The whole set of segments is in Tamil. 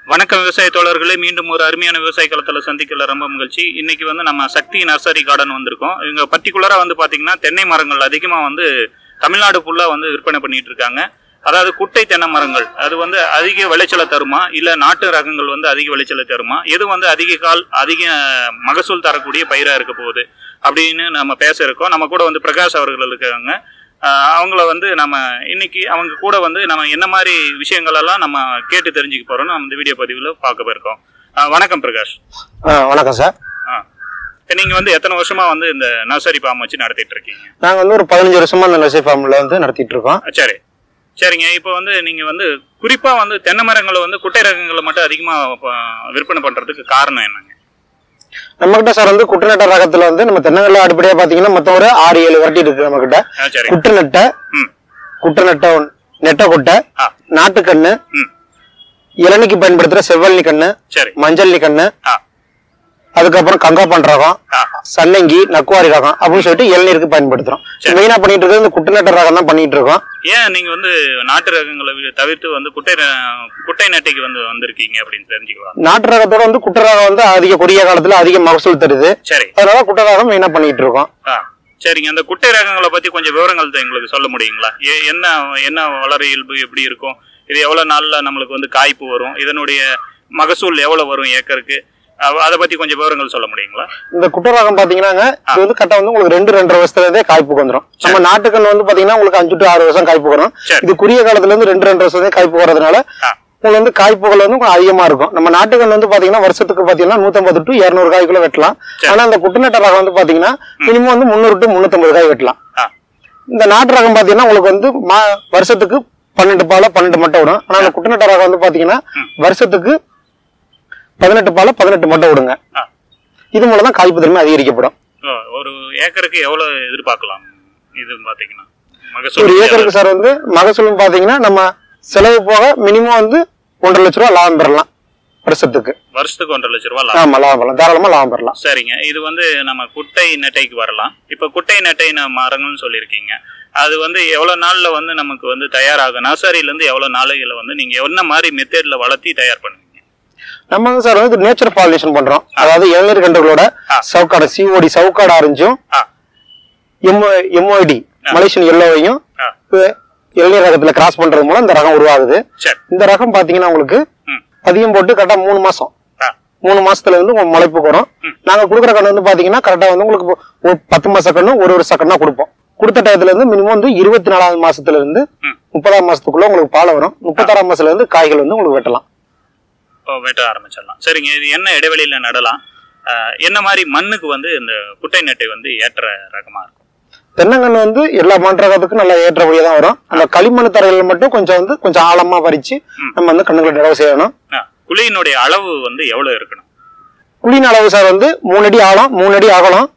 வணக்கம் விவசாய தோழர்களே மீண்டும் ஒரு அருமையான விவசாய களத்தில் சந்திக்கல ரொம்ப மகிழ்ச்சி இன்னைக்கு வந்து நம்ம சக்தி நர்சரி கார்டன் வந்திருக்கோம் இவங்க பர்டிகுலராக வந்து பார்த்தீங்கன்னா தென்னை மரங்கள் அதிகமாக வந்து தமிழ்நாடு ஃபுல்லாக வந்து விற்பனை பண்ணிட்டு இருக்காங்க அதாவது குட்டை தென்னை மரங்கள் அது வந்து அதிக விளைச்சலை தருமா இல்லை நாட்டு ரகங்கள் வந்து அதிக விளைச்சலை தருமா எது வந்து அதிக கால் அதிக மகசூல் தரக்கூடிய பயிராக இருக்க போகுது அப்படின்னு நம்ம பேச இருக்கோம் நம்ம கூட வந்து பிரகாஷ் அவர்கள் இருக்காங்க ஆஹ் அவங்கள வந்து நம்ம இன்னைக்கு அவங்க கூட வந்து நம்ம என்ன மாதிரி விஷயங்கள் எல்லாம் நம்ம கேட்டு தெரிஞ்சுக்க போறோம்னு நம்ம இந்த வீடியோ பதிவில் பார்க்க போயிருக்கோம் ஆஹ் வணக்கம் பிரகாஷ் ஆ வணக்கம் சார் ஆ இப்ப நீங்க வந்து எத்தனை வருஷமா வந்து இந்த நர்சரி ஃபார்ம் வச்சு நடத்திட்டு இருக்கீங்க நாங்கள் வந்து ஒரு பதினஞ்சு வருஷமா இந்த நர்சரி ஃபார்மில் வந்து நடத்திட்டு இருக்கோம் ஆ, சரி சரிங்க இப்போ வந்து நீங்க வந்து குறிப்பா வந்து தென்னை மரங்களை வந்து குட்டை ரகங்களை மட்டும் அதிகமா ப- விற்பனை பண்றதுக்கு காரணம் என்னங்க நம்மகிட்ட சார் வந்து குட்டநட்ட ரகத்துல வந்து நம்ம தென்னங்கல்ல அடிப்படையா பாத்தீங்கன்னா மொத்தம் ஒரு ஆறு ஏழு வெரைட்டி இருக்கு நம்ம கிட்ட ஆ, சரி குட்டநட்டை ம் குட்டநட்டை நெட்டை குட்டை ஆ நாட்டுக்கண்ணு ம் இளநிக்கு பயன்படுத்துற செவ்வல்லி கண்ணு சரி மஞ்சள்ளி கண்ணு ஆ அதுக்கப்புறம் கங்காப்பன் ரகம் ஆ சன்னங்கி நக்குவாரி ரகம் அப்படின்னு சொல்லிட்டு இளநீருக்கு பயன்படுத்துறோம் சரி. மெயினா பண்ணிட்டு இருக்கிறது இந்த குட்டநட்ட ரகம் தான் பண்ணிட்டு இருக்கோம் ஏன் நீங்க வந்து நாட்டு ரகங்களை வி- தவிர்த்து வந்து குட்டை ர- குட்டை நெட்டைக்கு வந்து வந்திருக்கீங்க அப்படின்னு தெரிஞ்சுக்கலாம் நாட்டு ரகத்தோட வந்து குட்ட ரகம் வந்து அதிக குறுகிய காலத்துல அதிக மகசூல் தருது சரி அதனால குட்ட ரகம் மெயினா பண்ணிட்டு இருக்கோம் ஆ சரிங்க அந்த குட்டை ரகங்களை பத்தி கொஞ்சம் விவரங்கள் தான் எங்களுக்கு சொல்ல முடியுங்களா எ- என்ன என்ன வளர இயல்பு எப்படி இருக்கும் இது எவ்வளவு நாள்ல நம்மளுக்கு வந்து காய்ப்பு வரும் இதனுடைய மகசூல் எவ்வளவு வரும் ஏக்கருக்கு அ- அதை பத்தி கொஞ்சம் விவரங்கள் சொல்ல முடியுங்களா இந்த குட்ட ரகம் பாத்தீங்கன்னாங்க இது வந்து கரெக்டா வந்து உங்களுக்கு ரெண்டு ரெண்டரை வருஷத்துலதே காய்ப்புக்கு வந்துரும் நம்ம நாட்டுக்கண்ணு வந்து பாத்தீங்கன்னா உங்களுக்கு அஞ்சு டு ஆறு வருஷம் காய்ப்பு வரும் சரி. இது குறுகிய காலத்துல இருந்து ரெண்டு ரெண்டு வருஷத்தே காய்ப்பு வரதுனால ஆ உங்களுக்கு வந்து காய்ப்புகள் வந்து கொஞ்சம் அதிகமா இருக்கும் நம்ம நாட்டுக்கண்ணு வந்து பாத்தீங்கன்னா வருஷத்துக்கு பாத்தீங்கன்னா நூத்தம்பது டு இருநூறு காய்க்குள்ள வெட்டலாம் சரி. ஆனா இந்த குட்டநட்ட ரகம் வந்து பாத்தீங்கன்னா மினிமம் வந்து முந்நூறு டு முன்னூத்தம்பது காய் வெட்டலாம் ஆ இந்த நாட்டு ரகம் பாத்தீங்கன்னா உங்களுக்கு வந்து மா- வருஷத்துக்கு பன்னெண்டு பால பன்னெண்டு மட்டை விடும் ஆனா இந்த குட்டநட்ட ரகம் வந்து பாத்தீங்கன்னா வருஷத்துக்கு பதினெட்டு பால பதினெட்டு மட்டை விடுங்க ஆ இது மூலம் தான் காய்ப்பு தன்மை அதிகரிக்கப்படும் ஓ, ஒரு ஏக்கருக்கு எவ்வளவு எதிர்பார்க்கலாம் இது பாத்தீங்கன்னா ஒரு மகசூல் ஏக்கருக்கு சார் வந்து மகசூல் பாத்தீங்கன்னா நம்ம செலவு போக மினிமம் வந்து ஒன்றரை லட்ச ரூபா லாபம் பெறலாம் வருஷத்துக்கு வருஷத்துக்கு ஒன்றரை லட்ச ரூபா லாபம் ஆமா லாபம் பெறலாம் தாராளமா லாபம் பெறலாம் சரிங்க இது வந்து நம்ம குட்டை நெட்டைக்கு வரலாம் இப்போ குட்டை நெட்டை ந- மரங்கள்னு சொல்லியிருக்கீங்க அது வந்து எவ்வளோ நாளில் வந்து நமக்கு வந்து தயாராகும் நர்சரியிலேருந்து எவ்வளோ நாளைகளை வந்து நீங்கள் என்ன மாதிரி மெத்தேடில் வளர்த்தி தயார் பண்ணுவீங்க நம்ம வந்து சார் வந்து நேச்சர் பாலினேஷன் பண்றோம் அதாவது இளநீர் கன்றுகளோட ஆ. சவுக்காடை சிஓடி சவுக்காடு ஆரஞ்சும் ஆ எம்ஓ எம்ஓடி மலேசியன் எல்லோவையும் ஆ இளநீர் ரகத்துல கிராஸ் பண்றது மூலம் இந்த ரகம் உருவாகுது சரி இந்த ரகம் பாத்தீங்கன்னா உங்களுக்கு ம் அதிகம் போட்டு கரெக்டா மூணு மாசம் ஆ மூணு மாசத்துல வந்து உங்களுக்கு முளைப்புக்கு வரும் நாங்க கொடுக்குற கண்ணு வந்து பாத்தீங்கன்னா கரெக்டா வந்து உங்களுக்கு ஒரு பத்து மாச கண்ணு ஒரு ஒரு கண்ணா கொடுப்போம் கொடுத்த டயத்துல இருந்து மினிமம் வந்து இருபத்தி நாலாவது மாசத்துல இருந்து ம். முப்பதாம் மாசத்துக்குள்ள உங்களுக்கு பாலை வரும் முப்பத்தாறாம் மாசத்துல இருந்து காய்கள் வந்து உங்களுக்கு வெட்டலாம் ஓ வெட்ட ஆரம்பிச்சிடலாம் சரிங்க இது என்ன இடைவெளியில் நடலாம் ஆ, என்ன மாதிரி மண்ணுக்கு வந்து இந்த குட்டை நெட்டை வந்து ஏற்ற ரகமாக இருக்கும் தென்னங்கன்று வந்து எல்லா மண் ரகத்துக்கும் நல்லா ஏற்றபடியா தான் வரும் அந்த களிமண் தரைகள் மட்டும் கொஞ்சம் வந்து கொஞ்சம் ஆழமா பறிச்சு ம். நம்ம வந்து கண்ணுகளை நடவு செய்யணும் ஆ குழியினுடைய அளவு வந்து எவ்வளோ இருக்கணும் குழியின் அளவு சார் வந்து மூணு அடி ஆழம் மூணு அடி அகலம்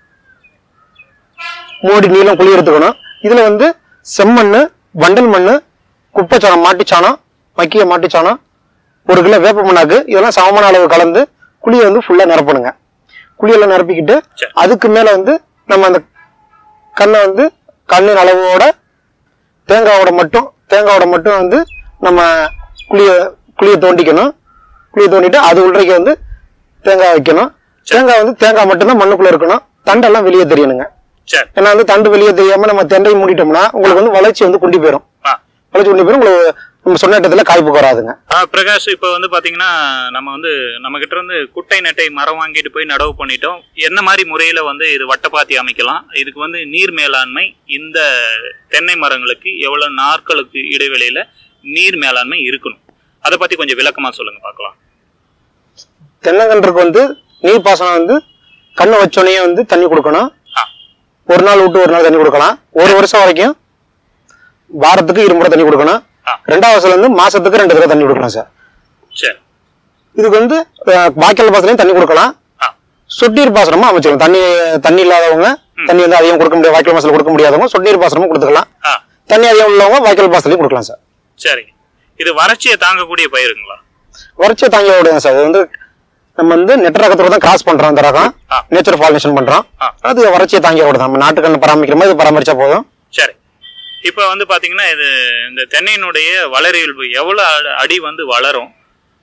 மூணு அடி நீளம் குழி எடுத்துக்கணும் இதுல வந்து செம்மண்ணு வண்டல் மண்ணு குப்பைச்சாணம் மாட்டுச்சாணம் மக்கிய மாட்டுச்சாணம் ஒரு கிலோ வேப்ப மண்ணாக்கு இதெல்லாம் சமமான அளவு கலந்து குழியை வந்து ஃபுல்லா நிரப்பணுங்க குழியெல்லாம் நிரப்பிக்கிட்டு சரி. அதுக்கு மேல வந்து நம்ம அந்த கண்ணை வந்து கண்ணின் அளவோட தேங்காவோட மட்டும் தேங்காவோட மட்டும் வந்து நம்ம குழிய குழியை தோண்டிக்கணும் குழியை தோண்டிட்டு அது உள்ளரைக்கு வந்து தேங்காய் வைக்கணும் தேங்காய் வந்து தேங்காய் மட்டும்தான் மண்ணுக்குள்ள இருக்கணும் தண்டெல்லாம் வெளியே தெரியணுங்க சரி ஏன்னா வந்து தண்டு வெளியே தெரியாம நம்ம தெண்டையை மூடிட்டோம்னா உங்களுக்கு வந்து வளர்ச்சி வந்து குண்டி போயிடும் ஆ வளர்ச்சி குண்டி போயிடும் உங்களுக்கு நம்ம சொன்ன இடத்துல காய்ப்புக்கு வராதுங்க ஆ, பிரகாஷ் இப்போ வந்து பாத்தீங்கன்னா நம்ம வந்து நம்ம கிட்ட இருந்து குட்டை நெட்டை மரம் வாங்கிட்டு போய் நடவு பண்ணிட்டோம் என்ன மாதிரி முறையில வந்து இது வட்டப்பாத்தி அமைக்கலாம் இதுக்கு வந்து நீர் மேலாண்மை இந்த தென்னை மரங்களுக்கு எவ்வளவு நாட்களுக்கு இடைவெளியில நீர் மேலாண்மை இருக்கணும் அதை பத்தி கொஞ்சம் விளக்கமா சொல்லுங்க பார்க்கலாம் தென்னங்கன்றுக்கு வந்து நீர் பாசனம் வந்து கண்ணை வச்சோடனே வந்து தண்ணி கொடுக்கணும் ஆ ஒரு நாள் விட்டு ஒரு நாள் தண்ணி கொடுக்கலாம் ஒரு வருஷம் வரைக்கும் வாரத்துக்கு இருமுறை தண்ணி கொடுக்கணும் ஆ. ரெண்டாவது வருஷத்துல இருந்து மாசத்துக்கு ரெண்டு தடவை தண்ணி கொடுக்கலாம் சார் சரி இதுக்கு வந்து அஹ், வாய்க்கால் பாசனையும் தண்ணி கொடுக்கலாம் ஆ சொட்டீர் பாசனமா அமைச்சுக்கலாம் தண்ணி தண்ணி இல்லாதவங்க தண்ணி வந்து அதிகம் கொடுக்க முடியாது வாய்க்கால் பாசனம் கொடுக்க முடியாதவங்க சொட்டீர் பாசனமும் கொடுத்துக்கலாம் ஆ தண்ணி அதிகம் உள்ளவங்க வாய்க்கால் பாசனையும் கொடுக்கலாம் சார் சரி இது வறட்சியை தாங்கக்கூடிய பயிருங்களா வறட்சியை தாங்கி விடுங்க சார் இது வந்து நம்ம வந்து நெட் ரகத்தோட தான் கிராஸ் பண்றோம் அந்த ரகம் ஆ. நேச்சர் பாலினேஷன் பண்றோம் ஆ. அது வறட்சியை தாங்கி விடுது நம்ம நாட்டுக்கண்ணு பராமரிக்கிற மாதிரி இது பராமரிச்சா போதும் சரி இப்போ வந்து பாத்தீங்கன்னா இது இந்த தென்னையினுடைய வளரியல்பு எவ்வளவு அடி- அடி வந்து வளரும்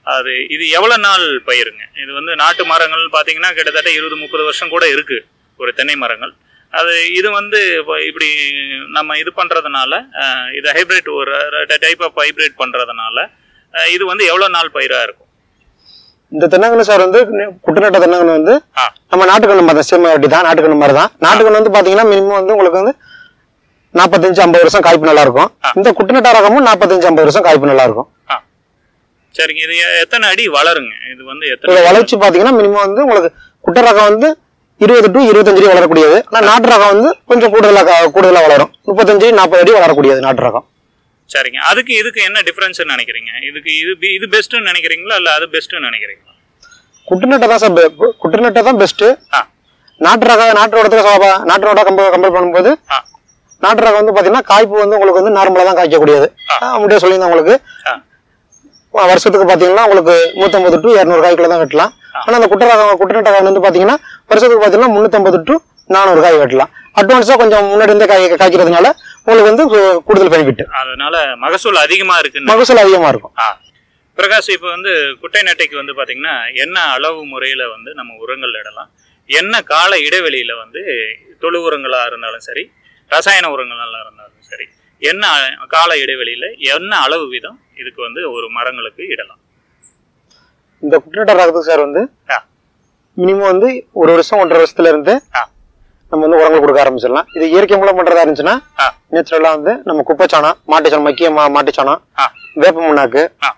அது இது எவ்வளவு நாள் பயிருங்க இது வந்து நாட்டு மரங்கள் பார்த்தீங்கன்னா கிட்டத்தட்ட இருபது முப்பது வருஷம் கூட இருக்கு ஒரு தென்னை மரங்கள் அது இது வந்து இப்போ இப்படி நம்ம இது பண்றதுனால அஹ், இது ஹைபிரிட் ஒரு டைப் ஆஃப் ஹைபிரிட் பண்றதுனால அஹ், இது வந்து எவ்வளவு நாள் பயிரா இருக்கும் இந்த தென்னங்கன்று சார் வந்து குட்டநட்ட தென்னங்கன்று வந்து ஆ நம்ம நாட்டுக்கண்ணு மரம் சேம் வெரைட்டி தான் நாட்டுக்கண்ணு மாதிரி தான் நாட்டுக்கண்ணு வந்து பாத்தீங்கன்னா மினிமம் வந்து உங்களுக்கு வந்து நாற்பத்தஞ்சு ஐம்பது வருஷம் காய்ப்பு நல்லா இருக்கும் ஆ. இந்த குட்டநட்ட ரகமும் நாற்பத்தஞ்சு ஐம்பது வருஷம் காய்ப்பு நல்லா இருக்கும் ஆ சரிங்க இது எ- எத்தனை அடி வளருங்க இது வந்து இதோட எத்தனை வளர்ச்சி பாத்தீங்கன்னா மினிமம் வந்து உங்களுக்கு குட்டை ரகம் வந்து இருபது டு இருபத்தஞ்சு அடி வளரக்கூடியது ஆனா நாட்டு ரகம் வந்து கொஞ்சம் கூடுதலா க- கூடுதலா வளரும் முப்பத்தஞ்சு நாற்பது அடி வளரக்கூடியது நாட்டு ரகம் சரிங்க அதுக்கு இதுக்கு என்ன டிஃபரன்ஸ் நினைக்கிறீங்க இதுக்கு இது பி- இது பெஸ்ட்னு நினைக்கிறீங்களா இல்ல அது பெஸ்ட்னு நினைக்கிறீங்களா குட்டநட்டை தான் சார் பெ- குட்டநட்டை தான் பெஸ்ட் ஆ நாட்டு ரக நாட்டு ரோடத்துக்கு நாட்டோட கம்பேர் கம்பேர் பண்ணும்போது ஆ நாட்டு ரகம் வந்து பாத்தீங்கன்னா காய்ப்பு வந்து உங்களுக்கு வந்து நார்மலா தான் காய்க்கக்கூடியது ஆ. அப்படியே சொல்லியிருந்தேன் உங்களுக்கு ஆ வருஷத்துக்கு பாத்தீங்கன்னா உங்களுக்கு நூத்தம்பது டு இருநூறு காய்க்குள்ள தான் வெட்டலாம் ஆனா அந்த குட்டை ரகம் குட்டநட்ட ரகம் வந்து பாத்தீங்கன்னா வருஷத்துக்கு பாத்தீங்கன்னா முன்னூத்தம்பது டு நானூறு காய் வெட்டலாம் அட்வான்ஸா கொஞ்சம் முன்னாடி இருந்தே காய் காய்க்கிறதுனால உங்களுக்கு வந்து கு- கூடுதல் பெனிஃபிட் அதனால மகசூல் அதிகமா இருக்குன்னு மகசூல் அதிகமா இருக்கும் ஆ பிரகாஷ் இப்போ வந்து குட்டை நெட்டைக்கு வந்து பாத்தீங்கன்னா என்ன அளவு முறையில வந்து நம்ம உரங்கள் இடலாம் என்ன கால இடைவெளியில வந்து தொழு உரங்களா இருந்தாலும் சரி ரசாயன உரங்களா இருந்தாலும் சரி என்ன அ- கால இடைவெளியில என்ன அளவு வீதம் இதுக்கு வந்து ஒரு மரங்களுக்கு இடலாம் இந்த குட்டநட்ட ரகத்துக்கு சார் வந்து ஆ மினிமம் வந்து ஒரு வருஷம் ஒன்றரை வருஷத்துல இருந்து ஆ நம்ம வந்து உரங்கள் கொடுக்க ஆரம்பிச்சிடலாம் இது இயற்கை மூலம் பண்றதா இருந்துச்சுன்னா ஆ நேச்சுரலா வந்து நம்ம குப்பைச்சாணம் மாட்டுச்சாணம் மக்கிய மா மாட்டுச்சாணம் ஆ வேப்ப முன்னாக்கு ஆ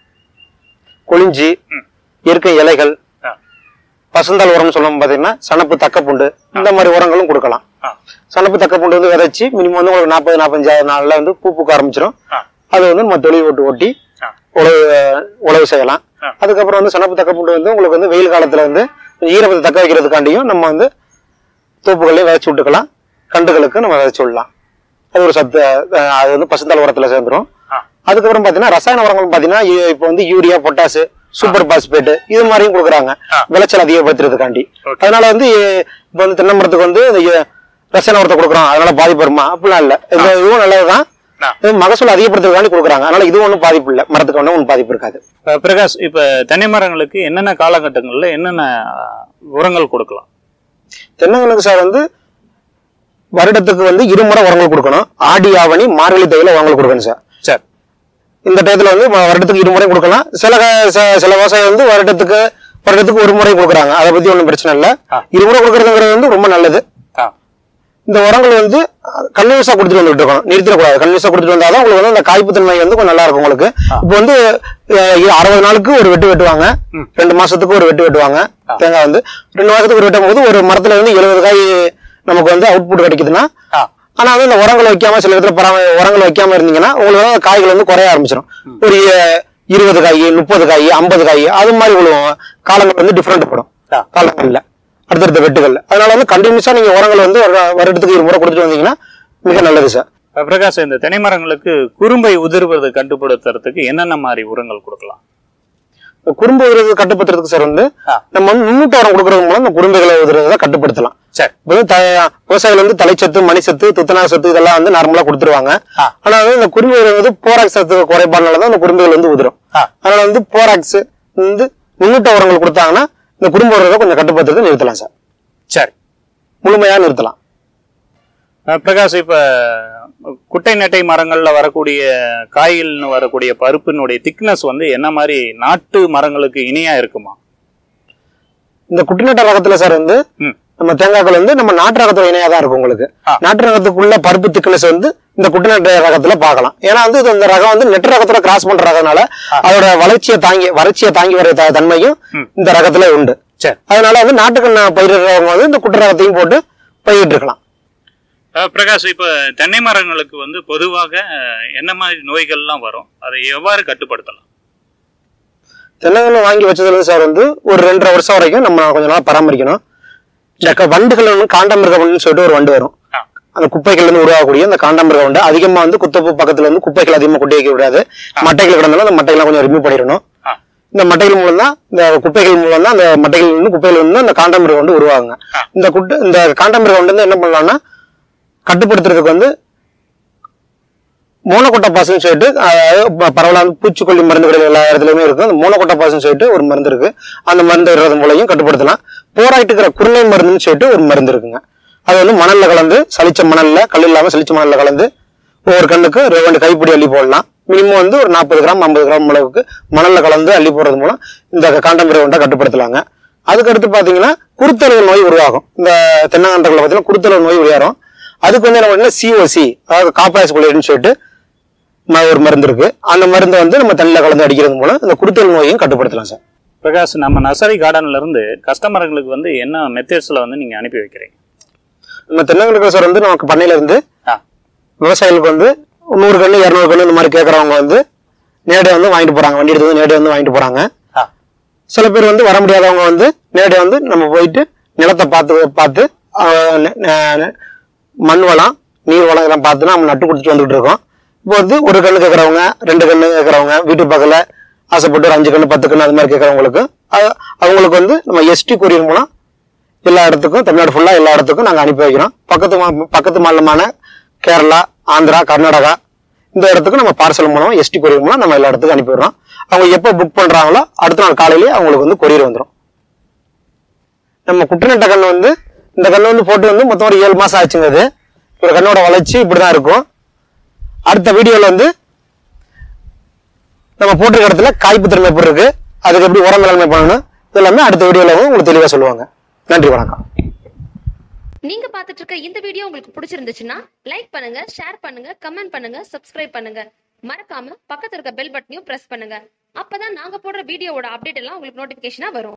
கொளிஞ்சி ம் இயற்கை இலைகள் ஆ பசுந்தாள் உரம்னு சொல்லுவோம் பாத்தீங்கன்னா சணப்பு தக்கப்புண்டு இந்த மாதிரி உரங்களும் கொடுக்கலாம் ஆ சணப்பு தக்கப்புண்டு வந்து விதைச்சு மினிமம் வந்து உங்களுக்கு நாற்பது நாற்பஞ்சாயிரம் நாள்ல வந்து பூ பூக்க ஆரம்பிச்சிடும் ஆ அது வந்து நம்ம தொழில் ஓட்டு ஓட்டி ஆ உழவு உழவு செய்யலாம் ஆ. அதுக்கப்புறம் வந்து சணப்பு தக்கப்புண்டு வந்து உங்களுக்கு வந்து வெயில் காலத்துல வந்து ஈரப்பத்தை தக்க வைக்கிறதுக்காண்டியும் நம்ம வந்து தோப்புகள்லயே விதைச்சு விட்டுக்கலாம் கண்டுகளுக்கு நம்ம விதைச்சு விடலாம் அது ஒரு சத்து அஹ், அது வந்து பசுந்தாள் உரத்துல சேர்ந்துரும் ஆ அதுக்கப்புறம் பாத்தீங்கன்னா ரசாயன உரங்கள் பாத்தீங்கன்னா இ- இப்போ வந்து யூரியா பொட்டாசு சூப்பர் பாஸ்பேட் இது மாதிரியும் கொடுக்குறாங்க ஆ. விளைச்சல் அதிகப்படுத்துறதுக்காண்டி Okay. அதனால வந்து இ- இப்போ வந்து தென்னை மரத்துக்கு வந்து இந்த இ- ரசாயன உரத்தை கொடுக்குறோம் அதனால பாதிப்பு வருமா அப்படிலாம் இல்ல இந்த இதுவும் நல்லதுதான் ஆ. இது மகசூல் அதிகப்படுத்துறதுக்காண்டி கொடுக்குறாங்க அதனால இது ஒன்றும் பாதிப்பு இல்லை மரத்துக்கு ஒன்றும் ஒன்றும் பாதிப்பு இருக்காது அஹ் பிரகாஷ் இப்ப தென்னை மரங்களுக்கு என்னென்ன காலகட்டங்கள்ல என்னென்ன அஹ், உரங்கள் கொடுக்கலாம் தென்னங்களுக்கு சார் வந்து வருடத்துக்கு வந்து இருமுறை உரங்கள் கொடுக்கணும் ஆடி ஆவணி மார்கழி தேயில உரங்கள் கொடுக்கணும் சார் சரி இந்த டயத்துல வந்து ம- வருடத்துக்கு இருமுறை கொடுக்கலாம் சில க- ச- சில விவசாயம் வந்து வருடத்துக்கு வருடத்துக்கு ஒரு முறை கொடுக்குறாங்க அதை பத்தி ஒன்றும் பிரச்சனை இல்லை ஆ. இருமுறை கொடுக்கறதுங்கிறது வந்து ரொம்ப நல்லது ஆ இந்த உரங்கள் வந்து கன்வீனியஸா கொடுத்துட்டு வந்துட்டு இருக்கணும் நிறுத்திடக்கூடாது கன்வீனியஸா கொடுத்துட்டு வந்தாதான் உங்களுக்கு வந்து அந்த காய்ப்பு தன்மை வந்து கொஞ்சம் நல்லா இருக்கும் உங்களுக்கு இப்போ வந்து அஹ், அறுபது நாளுக்கு ஒரு வெட்டு வெட்டுவாங்க ம். ரெண்டு மாசத்துக்கு ஒரு வெட்டு வெட்டுவாங்க தேங்காய் வந்து ரெண்டு மாசத்துக்கு ஒரு வெட்டும் போது ஒரு மரத்துல வந்து எழுபது காய் நமக்கு வந்து அவுட்புட் கிடைக்குதுன்னா ஆ ஆனா வந்து இந்த உரங்கள் வைக்காம சில இடத்துல பராம உரங்கள் வைக்காம இருந்தீங்கன்னா உங்களுக்கு வந்து காய்கள் வந்து குறைய ஆரம்பிச்சிடும் ஒரு அஹ், இருபது காய் முப்பது காய் ஐம்பது காய் அது மாதிரி விழுவும் காலங்கள் வந்து டிஃப்ரெண்ட் படும் ஆ. காலங்கள்ல அடுத்தடுத்த வெட்டுகள் அதனால வந்து கண்டினியூஸா நீங்க உரங்கள் வந்து ஒரு வருடத்துக்கு இரு முறை கொடுத்துட்டு வந்தீங்கன்னா மிக நல்லது சார் அஹ் பிரகாஷ் இந்த தென்னை மரங்களுக்கு குறும்பை உதிர்வதை கட்டுப்படுத்துறதுக்கு என்னென்ன மாதிரி உரங்கள் கொடுக்கலாம் இந்த குறும்பு உதிரத்தை கட்டுப்படுத்துறதுக்கு சார் வந்து ஆ. நம்ம வந்து நுண்ணூட்ட உரம் கொடுக்கறது மூலம் இந்த குறும்புகளை உதிரதை கட்டுப்படுத்தலாம் சரி இப்போ வந்து த- விவசாயிகள் வந்து தலைச்சத்து மணிச்சத்து துத்தநாக சத்து இதெல்லாம் வந்து நார்மலா கொடுத்துருவாங்க ஆ. ஆனா ஆனா வந்து இந்த குறும்புகள் வந்து போராக்ஸ் சத்து குறைபாடுனால தான் இந்த குறும்புகள் வந்து உதிரும் ஆ அதனால வந்து போராக்ஸ் வந்து நுண்ணூட்ட உரங்கள் கொடுத்தாங்கன்னா இந்த குறும்பு உரத்தை கொஞ்சம் கட்டுப்படுத்துறதை நிறுத்தலாம் சார் சரி முழுமையா நிறுத்தலாம் அஹ் பிரகாஷ் இப்ப குட்டை நெட்டை மரங்கள்ல வரக்கூடிய காய்கள்னு வரக்கூடிய பருப்பினுடைய திக்னஸ் வந்து என்ன மாதிரி நாட்டு மரங்களுக்கு இணையா இருக்குமா இந்த குட்டிநட்ட ரகத்துல சார் வந்து ம் நம்ம தேங்காய்கள் வந்து நம்ம நாட்டு ரகத்தோட இணையா தான் இருக்கும் உங்களுக்கு ஆ. நாட்டு ரகத்துக்குள்ள பருப்பு திக்னஸ் வந்து இந்த குட்டிநட்ட ரகத்துல பார்க்கலாம் ஏன்னா வந்து இது இந்த ரகம் வந்து நெட்டு ரகத்தோட கிராஸ் பண்ற ரகனால அதோட வளர்ச்சியை தாங்கி வறட்சியை தாங்கி வர த- தன்மையும் ம். இந்த ரகத்துல உண்டு சரி அதனால வந்து நாட்டுக்கண்ண பயிரிடுறவங்க வந்து இந்த குட்டை ரகத்தையும் போட்டு பயிரிட்டு இருக்கலாம் அஹ் பிரகாஷ் இப்ப தென்னை மரங்களுக்கு வந்து பொதுவாக அஹ், என்ன மாதிரி நோய்கள்லாம் வரும் அதை எவ்வாறு கட்டுப்படுத்தலாம் தென்னங்கன்று வாங்கி வச்சதுல இருந்து சார் வந்து ஒரு ரெண்டரை வருஷம் வரைக்கும் நம்ம கொஞ்ச நாள் பராமரிக்கணும் இந்த க- வண்டுகள் வந்து காண்டாமிருக வண்டுன்னு சொல்லிட்டு ஒரு வண்டு வரும் ஆ அந்த குப்பைகள் இருந்து உருவாகக்கூடிய அந்த காண்டாமிருக வண்டு அதிகமா வந்து குத்தப்பு பக்கத்துல வந்து குப்பைகள் அதிகமா கொட்டி வைக்க கூடாது மட்டைகள் கிடந்தாலும் அந்த மட்டைகளை கொஞ்சம் ரிமூவ் பண்ணிடணும் ஆ இந்த மட்டைகள் மூலம் தான் இந்த குப்பைகள் மூலம் தான் அந்த மட்டைகள் இருந்து குப்பைகள் இருந்து அந்த காண்டாமிருக வண்டு உருவாகுங்க ஆ. இந்த குட்டை இந்த காண்டாமிருக வண்டு வந்து என்ன பண்ணலாம்னா கட்டுப்படுத்துறதுக்கு வந்து மோனோகொட்டை பாசுன்னு சொல்லிட்டு அதாவது ப- பரவலா வந்து பூச்சிக்கொல்லி மருந்துகள் எல்லா இடத்துலயுமே இருக்கு அந்த மோனோகொட்டை பாசுன்னு சொல்லிட்டு ஒரு மருந்து இருக்கு அந்த மருந்து இடுறது மூலையும் கட்டுப்படுத்தலாம் போராயிட்டுக்கிற குருணை மருந்துன்னு சொல்லிட்டு ஒரு மருந்து இருக்குங்க அது வந்து மணல்ல கலந்து சளிச்ச மணல்ல கல் இல்லாம சளிச்ச மணல்ல கலந்து ஒவ்வொரு கண்ணுக்கு ரெ- ரெண்டு கைப்பிடி அள்ளி போடலாம் மினிமம் வந்து ஒரு நாற்பது கிராம் ஐம்பது கிராம் அளவுக்கு மணல்ல கலந்து அள்ளி போடுறது மூலம் இந்த காண்டம்பரை ஒன்றை கட்டுப்படுத்தலாங்க அதுக்கடுத்து பாத்தீங்கன்னா குருத்தளவு நோய் உருவாகும் இந்த தென்னங்கன்றுகளை பார்த்தீங்கன்னா குருத்தளவு நோய் உருவாகும் அதுக்கு வந்து என்ன பண்ணா சிஓசி அதாவது காப்பாஸ் கொள்ளைன்னு சொல்லிட்டு ம- ஒரு மருந்து இருக்கு அந்த மருந்தை வந்து நம்ம தண்ணியில் கலந்து அடிக்கிறது மூலம் இந்த குருத்தல் நோயையும் கட்டுப்படுத்தலாம் சார் பிரகாஷ் நம்ம நர்சரி கார்டன்ல இருந்து கஸ்டமர்களுக்கு வந்து என்ன மெத்தட்ஸ்ல வந்து நீங்க அனுப்பி வைக்கிறீங்க நம்ம தென்னங்களுக்கு சார் வந்து நமக்கு பண்ணையில இருந்து ஆ விவசாயிகளுக்கு வந்து நூறு கண்ணு இரநூறு கண்ணு இந்த மாதிரி கேட்கறவங்க வந்து நேரடியாக வந்து வாங்கிட்டு போறாங்க வண்டி எடுத்து வந்து நேரடியாக வந்து வாங்கிட்டு போறாங்க ஆ சில பேர் வந்து வர முடியாதவங்க வந்து நேரடியாக வந்து நம்ம போயிட்டு நிலத்தை பார்த்து பார்த்து ஆஹ், நெ- நெ- மண் வளம் நீர் வளம் இதெல்லாம் பார்த்து நம்ம நட்டு கொடுத்துட்டு வந்துட்டு இருக்கோம் இப்போ வந்து ஒரு கண்ணு கேட்கறவங்க ரெண்டு கண்ணு கேட்கறவங்க வீட்டு பக்கத்துல ஆசைப்பட்டு ஒரு அஞ்சு கண்ணு பத்து கண்ணு அது மாதிரி கேட்கறவங்களுக்கு அ- அவங்களுக்கு வந்து நம்ம எஸ்டி கொரியர் மூலம் எல்லா இடத்துக்கும் தமிழ்நாடு ஃபுல்லா எல்லா இடத்துக்கும் நாங்க அனுப்பி வைக்கிறோம் பக்கத்து மா- பக்கத்து மாநிலமான கேரளா ஆந்திரா கர்நாடகா இந்த இடத்துக்கு நம்ம பார்சல் மூலம் எஸ்டி கொரியர் மூலம் நம்ம எல்லா இடத்துக்கும் அனுப்பி விடுறோம் அவங்க எப்போ புக் பண்றாங்களோ அடுத்த நாள் காலையிலேயே அவங்களுக்கு வந்து கொரியர் வந்துடும் நம்ம குற்றநட்ட கண்ணு வந்து இந்த கண்ணு வந்து போட்டு வந்து மொத்தம் ஒரு ஏழு மாசம் ஆச்சுங்க இது ஒரு கண்ணோட வளர்ச்சி இப்படிதான் இருக்கும் அடுத்த வீடியோல வந்து நம்ம போட்டிருக்க இடத்துல காய்ப்பு திறமை எப்படி இருக்கு அதுக்கு எப்படி உரம் மேலாண்மை பண்ணணும் இது எல்லாமே அடுத்த வீடியோல வந்து உங்களுக்கு தெளிவா சொல்லுவாங்க நன்றி வணக்கம் நீங்க பார்த்துட்டு இருக்க இந்த வீடியோ உங்களுக்கு பிடிச்சிருந்துச்சுன்னா லைக் பண்ணுங்க ஷேர் பண்ணுங்க கமெண்ட் பண்ணுங்க சப்ஸ்கிரைப் பண்ணுங்க மறக்காம பக்கத்துல இருக்க பெல் பட்டனையும் பிரஸ் பண்ணுங்க அப்பதான் நாங்க போடுற வீடியோவோட அப்டேட் எல்லாம் உங்களுக்கு நோட்டிபிகேஷனா வரும்